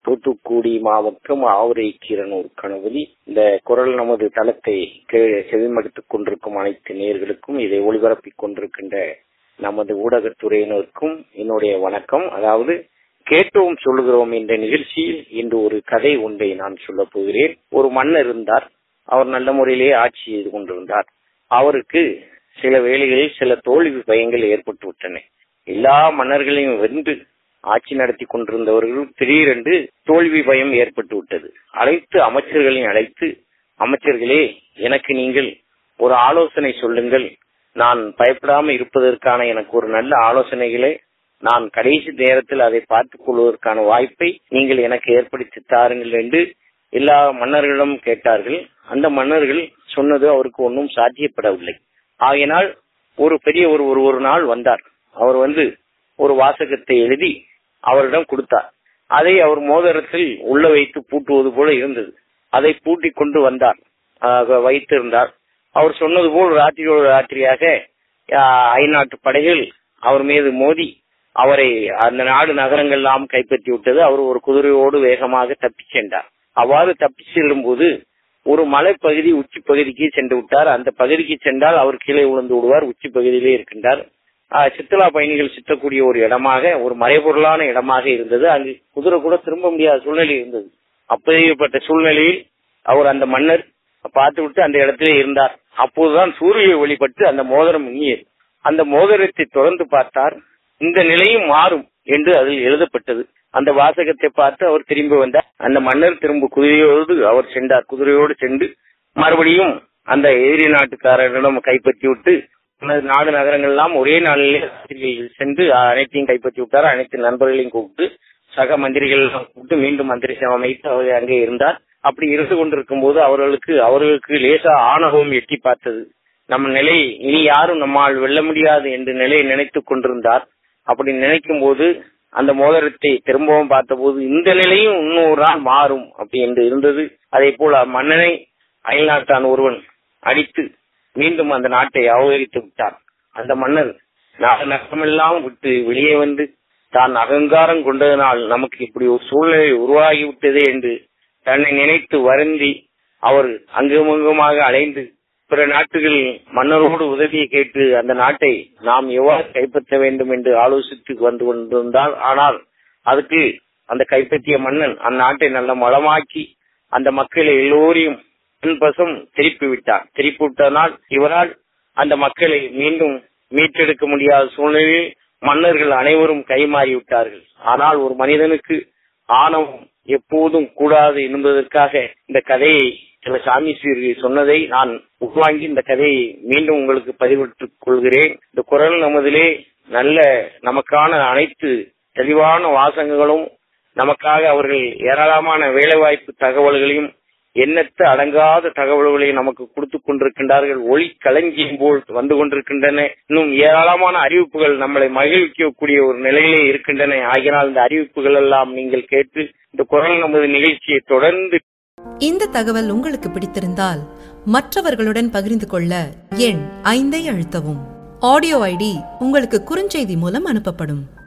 தூத்துக்குடி மாவட்டம் ஆவுரை கீரனூர் கணபதி இந்த குரல் நமது தளத்தை கே- செவிமடுத்துக் கொண்டிருக்கும் அனைத்து நேயர்களுக்கும் இதை ஒளிபரப்பிக் கொண்டிருக்கின்ற நமது ஊடகத்துறையினருக்கும் என்னுடைய வணக்கம் அதாவது கேட்டோம் சொல்லுகிறோம் என்ற நிகழ்ச்சியில் இன்று ஒரு கதை ஒன்றை நான் சொல்லப் போகிறேன் ஒரு மன்னர் இருந்தார் அவர் நல்ல முறையிலே ஆட்சி செய்து கொண்டிருந்தார் அவருக்கு சில வேளைகளில் சில தோல்வி பயங்கள் ஏற்பட்டு விட்டன எல்லா மன்னர்களையும் வென்று ஆட்சி நடத்தி கொண்டிருந்தவர்கள் திடீரென்று தோல்வி பயம் ஏற்பட்டு விட்டது அனைத்து அமைச்சர்களையும் அழைத்து அமைச்சர்களே எனக்கு நீங்கள் ஒரு ஆலோசனை சொல்லுங்கள் நான் பயப்படாம இருப்பதற்கான எனக்கு ஒரு நல்ல ஆலோசனைகளை நான் கடைசி நேரத்தில் அதை பார்த்துக் கொள்வதற்கான வாய்ப்பை நீங்கள் எனக்கு ஏற்படுத்தி தாருங்கள் என்று எல்லா மன்னர்களிடம் கேட்டார்கள் அந்த மன்னர்கள் சொன்னது அவருக்கு ஒன்றும் சாத்தியப்படவில்லை ஆகையினால் ஒரு பெரிய ஒரு ஒரு ஒரு நாள் வந்தார் அவர் வந்து ஒரு வாசகத்தை எழுதி அவரிடம் கொடுத்தார் அதை அவர் மோதிரத்தில் உள்ள வைத்து பூட்டுவது போல இருந்தது அதை பூட்டி கொண்டு வந்தார் ஆக வைத்திருந்தார் அவர் சொன்னது போல் ராத்திரியோடு ராத்திரியாக ஆஹ், ஐநாட்டு படைகள் அவர் மீது மோதி அவரை அந்த நாடு நகரங்கள் எல்லாம் கைப்பற்றி விட்டது அவர் ஒரு குதிரையோடு வேகமாக தப்பிச் சென்றார் அவ்வாறு தப்பிச் செல்லும் போது ஒரு மலைப்பகுதி உச்சி பகுதிக்கு சென்று விட்டார் அந்த பகுதிக்கு சென்றால் அவர் கீழே விழுந்து விடுவார் உச்சி பகுதியிலே இருக்கின்றார் ஆஹ், சுற்றுலா பயணிகள் சுற்றக்கூடிய ஒரு இடமாக ஒரு மறைபொருளான இடமாக இருந்தது அங்கு குதிரை கூட திரும்ப முடியாத சூழ்நிலை இருந்தது அப்படிப்பட்ட சூழ்நிலையில் அவர் அந்த மன்னர் பார்த்து விட்டு அந்த இடத்திலே இருந்தார் அப்போதுதான் சூரிய ஒளிபட்டு அந்த மோதிரம் மின்னியது அந்த மோதிரத்தை தொடர்ந்து பார்த்தார் இந்த நிலையும் மாறும் என்று அதில் எழுதப்பட்டது அந்த வாசகத்தை பார்த்து அவர் திரும்பி வந்தார் அந்த மன்னர் திரும்ப குதிரையோடு அவர் சென்றார் குதிரையோடு சென்று மறுபடியும் அந்த எதிரி நாட்டுக்காரரிடம் கைப்பற்றி விட்டு நமது நாடு நகரங்கள் எல்லாம் ஒரே நாளிலே ராத்திரியில் சென்று அனைத்தையும் கைப்பற்றி விட்டார் அனைத்து நண்பர்களையும் கூப்பிட்டு சக மந்திரிகள் எல்லாம் கூப்பிட்டு மீண்டும் மந்திரி சபை அமைத்து அவர் அங்கே இருந்தார் அப்படி இருந்து கொண்டிருக்கும் போது அவர்களுக்கு அவர்களுக்கு லேசா ஆணவம் எட்டி பார்த்தது நம்ம நிலை இனி யாரும் நம்மால் வெல்ல முடியாது என்று நிலையை நினைத்துக் கொண்டிருந்தார் அப்படி நினைக்கும் போது அந்த மோதிரத்தை திரும்பவும் பார்த்தபோது இந்த நிலையும் இன்னொரு நாள் மாறும் அப்படி என்று இருந்தது அதே போல மன்னனை அயல்நாட்டான் ஒருவன் அடித்து மீண்டும் அந்த நாட்டை அபகரித்து விட்டான் அந்த மன்னர் நாடு நகரமெல்லாம் விட்டு வெளியே வந்து தான் அகங்காரம் கொண்டதனால் நமக்கு இப்படி ஒரு சூழ்நிலை உருவாகிவிட்டதே என்று தன்னை நினைத்து வருந்தி அவர் அங்குமங்குமாக அலைந்து பிற நாட்டுகள் மன்னரோடு உதவியை கேட்டு அந்த நாட்டை நாம் எவ்வாறு கைப்பற்ற வேண்டும் என்று ஆலோசித்து வந்து கொண்டிருந்தால் ஆனால் அதுக்கு அந்த கைப்பற்றிய மன்னன் அந்நாட்டை நல்ல மலமாக்கி அந்த மக்களை எல்லோரையும் பின்பசம் திருப்பி விட்டார் திருப்பி விட்டதனால் இவரால் அந்த மக்களை மீண்டும் மீட்டெடுக்க முடியாத சூழ்நிலையில் மன்னர்கள் அனைவரும் கைமாறி விட்டார்கள் ஆனால் ஒரு மனிதனுக்கு ஆணவம் எப்போதும் கூடாது என்பதற்காக இந்த கதையை சில சாமீஸ்வரர்கள் சொன்னதை நான் உள்வாங்கி இந்த கதையை மீண்டும் உங்களுக்கு பதிவிட்டுக் கொள்கிறேன் இந்த குரல் நமதிலே நல்ல நமக்கான அனைத்து தெளிவான வாசகங்களும் நமக்காக அவர்கள் ஏராளமான வேலைவாய்ப்பு தகவல்களையும் எண்ணற்ற அடங்காத தகவல்களை நமக்கு கொடுத்துக் கொண்டிருக்கின்றார்கள் ஒளி களஞ்சியம் போல் வந்து கொண்டிருக்கின்றன இன்னும் ஏராளமான அறிவிப்புகள் நம்மளை மகிழ்விக்கக்கூடிய ஒரு நிலையிலே இருக்கின்றன ஆகினால் இந்த அறிவிப்புகள் எல்லாம் நீங்கள் கேட்டு இந்த குரல் நமது நிகழ்ச்சியை தொடர்ந்து இந்த தகவல் உங்களுக்கு பிடித்திருந்தால் மற்றவர்களுடன் பகிர்ந்து கொள்ள எண் ஐந்தை அழுத்தவும் ஆடியோ ஐடி உங்களுக்கு குறுஞ்செய்தி மூலம் அனுப்பப்படும்